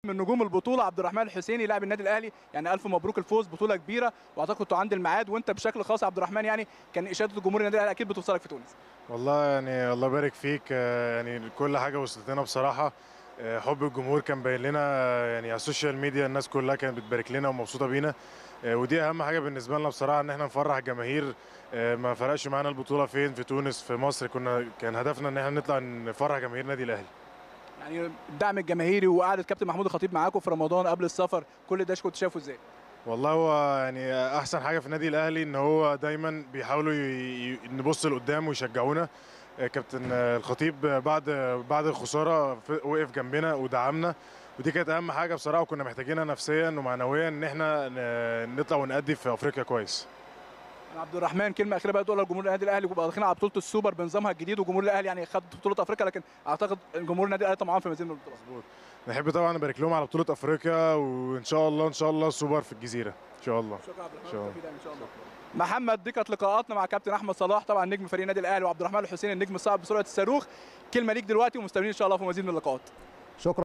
من نجوم البطوله عبد الرحمن الحسيني لاعب النادي الاهلي يعني الف مبروك الفوز بطوله كبيره واعتقد انتوا عند الميعاد وانت بشكل خاص عبد الرحمن يعني كان اشاده جمهور النادي الاهلي اكيد بتوصلك في تونس والله يعني الله يبارك فيك آه، يعني كل حاجه وصلت لنا بصراحه آه، حب الجمهور كان باين لنا آه، يعني على السوشيال ميديا الناس كلها كانت بتبارك لنا ومبسوطه بينا آه، ودي اهم حاجه بالنسبه لنا بصراحه ان احنا نفرح الجماهير آه، ما فرقش معانا البطوله فين في تونس في مصر كنا كان هدفنا ان احنا نطلع نفرح جماهير النادي الاهلي يعني الدعم الجماهيري وقعده كابتن محمود الخطيب معاكم في رمضان قبل السفر كل ده كنت شايفه ازاي والله هو يعني احسن حاجه في النادي الاهلي ان هو دايما بيحاولوا ي- ي- نبص لقدام ويشجعونا آه، كابتن آه، الخطيب آه، بعد بعد الخساره ف- وقف جنبنا ودعمنا ودي كانت اهم حاجه بصراحه وكنا محتاجينها نفسيا ومعنويا ان احنا ن- نطلع ونأدي في افريقيا كويس عبد الرحمن كلمه اخيره بقى تقولها لجمهور النادي الاهلي وبقى داخلين على بطوله السوبر بنظامها الجديد وجمهور الاهلي يعني خد بطوله افريقيا لكن اعتقد جمهور النادي الاهلي طمعان في مزيد من البطولات نحب طبعا نبارك لهم على بطوله افريقيا وان شاء الله ان شاء الله سوبر في الجزيره ان شاء الله شكرا عبد الرحمن شكراً. بالتوفيق دايماً ان شاء الله محمد دي كانت لقاءاتنا مع كابتن احمد صلاح طبعا نجم فريق النادي الاهلي وعبد الرحمن الحسين النجم الصاعد بسرعه الصاروخ كلمه ليك دلوقتي ومستنيين ان شاء الله في مزيد من اللقاءات شكرا